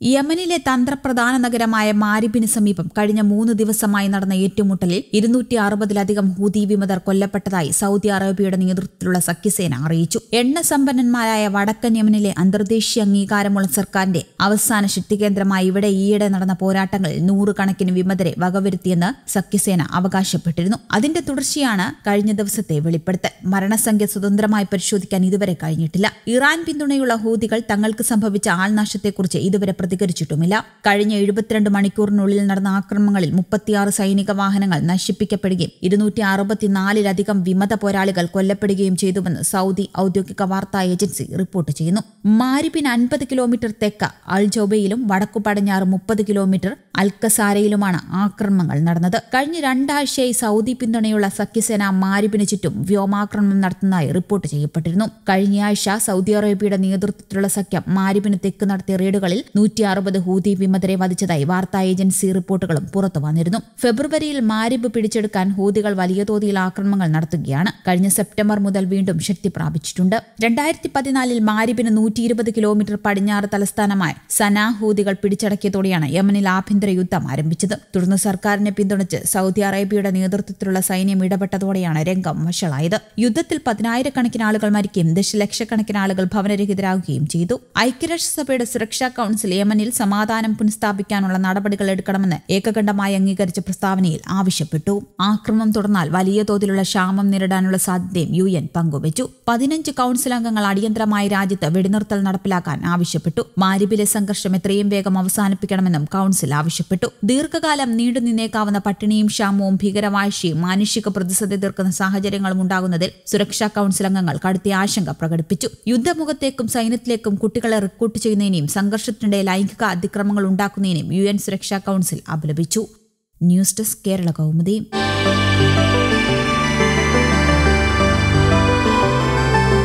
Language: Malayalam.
യമനിലെ തന്ത്രപ്രധാന നഗരമായ മാരിബിന് സമീപം കഴിഞ്ഞ മൂന്ന് ദിവസമായി നടന്ന ഏറ്റുമുട്ടലിൽ ഇരുന്നൂറ്റി അറുപതിലധികം ഹൂതി വിമതർ കൊല്ലപ്പെട്ടതായി സൗദി അറേബ്യയുടെ നേതൃത്വത്തിലുള്ള സഖ്യസേന അറിയിച്ചു എണ്ണ സമ്പന്നന്മാരായ വടക്കൻ യമനിലെ അന്തർദേശീയ അംഗീകാരമുള്ള സർക്കാരിന്റെ അവസാന ശക്തികേന്ദ്രമായി ഇവിടെ ഈയിടെ നടന്ന പോരാട്ടങ്ങളിൽ നൂറുകണക്കിന് വിമതരെ വകവരുത്തിയെന്ന് സഖ്യസേന അവകാശപ്പെട്ടിരുന്നു അതിന്റെ തുടർച്ചയാണ് കഴിഞ്ഞ ദിവസത്തെ വെളിപ്പെടുത്തൽ മരണസംഖ്യ സ്വതന്ത്രമായി പരിശോധിക്കാൻ ഇതുവരെ കഴിഞ്ഞിട്ടില്ല ഇറാൻ പിന്തുണയുള്ള ഹൂതികൾ തങ്ങൾക്ക് സംഭവിച്ച ആൾനാശത്തെക്കുറിച്ച് ഇതുവരെ പ്രതികരിച്ചിട്ടുമില്ല കഴിഞ്ഞ എഴുപത്തിരണ്ട് മണിക്കൂറിനുള്ളിൽ നടന്ന ആക്രമണങ്ങളിൽ മുപ്പത്തിയാറ് സൈനിക വാഹനങ്ങൾ നശിപ്പിക്കപ്പെടുകയും ഇരുന്നൂറ്റി അറുപത്തിനാലിലധികം വിമത പോരാളികൾ കൊല്ലപ്പെടുകയും ചെയ്തുവെന്ന് സൗദി ഔദ്യോഗിക വാർത്താ ഏജൻസി റിപ്പോർട്ട് ചെയ്യുന്നു മാരിബിൻ അൻപത് കിലോമീറ്റർ തെക്ക് അൽജോബയിലും വടക്കു പടിഞ്ഞാറ് മുപ്പത് കിലോമീറ്റർ അൽക്കസാരയിലുമാണ് ആക്രമണങ്ങൾ നടന്നത് കഴിഞ്ഞ രണ്ടാഴ്ചയായി സൗദി പിന്തുണയുള്ള സഖ്യസേന മാരിബിന് ചുറ്റും വ്യോമാക്രമണം നടത്തുന്നതായി റിപ്പോർട്ട് ചെയ്യപ്പെട്ടിരുന്നു കഴിഞ്ഞയാഴ്ച സൗദി അറേബ്യയുടെ നേതൃത്വത്തിലുള്ള സഖ്യം മാരിബിന് തെക്ക് നടത്തിയ റെയ്ഡുകളിൽ നൂറ്റി അറുപത് ഹൂതി വിമതരെ വധിച്ചതായി വാർത്താ ഏജൻസി റിപ്പോർട്ടുകളും പുറത്തു വന്നിരുന്നു ഫെബ്രുവരിയിൽ മാരിബ് പിടിച്ചെടുക്കാൻ ഹൂതികൾ വലിയ തോതിൽ ആക്രമണങ്ങൾ നടത്തുകയാണ് കഴിഞ്ഞ സെപ്റ്റംബർ മുതൽ വീണ്ടും ശക്തി പ്രാപിച്ചിട്ടുണ്ട് രണ്ടായിരത്തി പതിനാലിൽ മാരിബിന് നൂറ്റി ഇരുപത് കിലോമീറ്റർ പടിഞ്ഞാറ് തലസ്ഥാനമായ സനാ ഹൂതികൾ പിടിച്ചടക്കിയതോടെയാണ് യമനിൽ ആഭ്യന്തര യുദ്ധം ആരംഭിച്ചത് തുടർന്ന് സർക്കാരിനെ പിന്തുണച്ച് സൗദി അറേബ്യയുടെ നേതൃത്വത്തിലുള്ള സൈന്യം ഇടപെട്ടതോടെയാണ് രംഗം വഷളായത് യുദ്ധത്തിൽ പതിനായിരക്കണക്കിന് ആളുകൾ മരിക്കുകയും ദശലക്ഷക്കണക്കിന് ആളുകൾ ഭവനരഹിതരാകുകയും ചെയ്തു ഐക്യരാഷ്ട്രസഭയുടെ സുരക്ഷാ കൌൺസിൽ യമനിൽ സമാധാനം പുനഃസ്ഥാപിക്കാനുള്ള നടപടികൾ എടുക്കണമെന്ന് ഏകകണ്ഠമായി അംഗീകരിച്ച പ്രസ്താവനയിൽ ആവശ്യപ്പെട്ടു ആക്രമണം തുടർന്നാൽ വലിയ തോതിലുള്ള ക്ഷാമം നേരിടാനുള്ള സാധ്യതയും യു എൻ പങ്കുവച്ചു പതിനഞ്ച് കൌൺസിൽ അംഗങ്ങൾ അടിയന്തരമായി രാജ്യത്ത് വെടിനിർത്തൽ നടപ്പിലാക്കാൻ ആവശ്യപ്പെട്ടു മാരിബിലെ സംഘർഷം എത്രയും വേഗം അവസാനിപ്പിക്കണമെന്നും കൌൺസിൽ ആവശ്യപ്പെട്ടു ദീർഘകാലം നീണ്ടുനിന്നേക്കാവുന്ന പട്ടിണിയും ക്ഷാമവും ഭീകരവാഴ്ചയും മാനുഷിക പ്രതിസന്ധി തീർക്കുന്ന സാഹചര്യങ്ങളും ഉണ്ടാകുന്നതിൽ സുരക്ഷാ കൌൺസിൽ അംഗങ്ങൾ കടുത്ത ആശങ്ക പ്രകടിപ്പിച്ചു യുദ്ധമുഖത്തേക്കും സൈന്യത്തിലേക്കും കുട്ടികളെ റിക്രൂട്ട് ചെയ്യുന്നതിനെയും സംഘർഷത്തിനിടെ ലൈംഗിക അതിക്രമങ്ങൾ ഉണ്ടാക്കുന്നതിനെയും യു എൻ സുരക്ഷാ കൌൺസിൽ അപലപിച്ചു ന്യൂസ് ഡെസ്ക് കേരള കൗമുദി